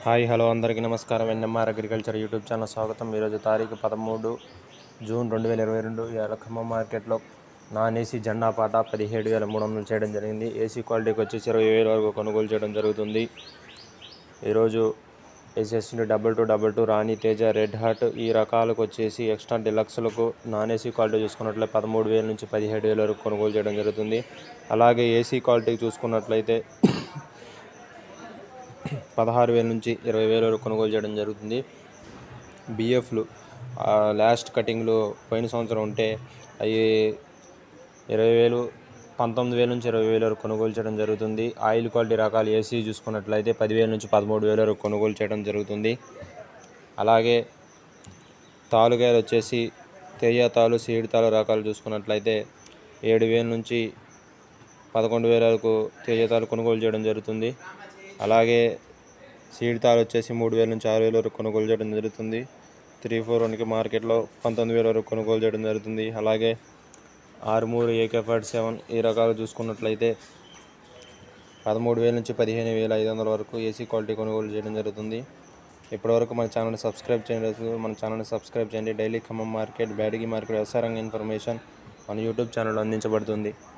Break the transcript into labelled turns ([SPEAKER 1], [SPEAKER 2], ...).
[SPEAKER 1] hi hello అందరికీ నమస్కారం NMR agriculture YouTube channel స్వాగతం ఈరోజు తారీఖు పదమూడు జూన్ రెండు వేల ఇరవై రెండు ఇవాళ ఖమ్మం మార్కెట్లో నాన్ ఏసీ జెండా పాట పదిహేడు వేల మూడు వందలు చేయడం జరిగింది ఏసీ క్వాలిటీకి వచ్చేసి ఇరవై వేల వరకు కొనుగోలు చేయడం జరుగుతుంది ఈరోజు ఎస్ఎస్ని double two double two Rani Teja red heart ఈ రకాలకు వచ్చేసి ఎక్స్ట్రా డిలక్స్లకు నాన్ ఏసీ క్వాలిటీ చూసుకున్నట్లయితే పదమూడు వేల నుంచి పదిహేడు వేల వరకు కొనుగోలు చేయడం జరుగుతుంది అలాగే ఏసీ క్వాలిటీ చూసుకున్నట్లయితే పదహారు వేల నుంచి ఇరవై వేల వరకు కొనుగోలు చేయడం జరుగుతుంది బిఎఫ్లు లాస్ట్ కటింగ్లు పోయిన సంవత్సరం ఉంటే అవి ఇరవై వేలు పంతొమ్మిది వేల నుంచి ఇరవై వేల వరకు కొనుగోలు చేయడం జరుగుతుంది ఆయిల్ క్వాలిటీ రకాలు ఏసీ చూసుకున్నట్లయితే పదివేల నుంచి పదమూడు వేల వరకు కొనుగోలు చేయడం జరుగుతుంది అలాగే తాలుగాయలు వచ్చేసి తేజ తాలు సీడ్ తాలు రకాలు చూసుకున్నట్లయితే ఏడు వేల నుంచి పదకొండు వేల వరకు తేజ తాలు కొనుగోలు చేయడం జరుగుతుంది అలాగే సీడ్ తాలు వచ్చేసి మూడు వేల నుంచి ఆరు వేల వరకు కొనుగోలు చేయడం జరుగుతుంది త్రీ ఫోర్ వన్కి మార్కెట్లో పంతొమ్మిది వేల వరకు కొనుగోలు చేయడం జరుగుతుంది అలాగే ఆరుమూరు ఏకే ఫార్టీ సెవెన్ ఈ రకాలు చూసుకున్నట్లయితే పదమూడు వేల నుంచి పదిహేను వేల ఐదు వందల వరకు ఏసీ క్వాలిటీ కొనుగోలు చేయడం జరుగుతుంది ఇప్పటివరకు మన ఛానల్ని సబ్స్క్రైబ్ చేయండి మన ఛానల్ని సబ్స్క్రైబ్ చేయండి daily Khammam market Byadagi market వ్యవసాయ రంగ ఇన్ఫర్మేషన్ మన యూట్యూబ్ ఛానల్లో అందించబడుతుంది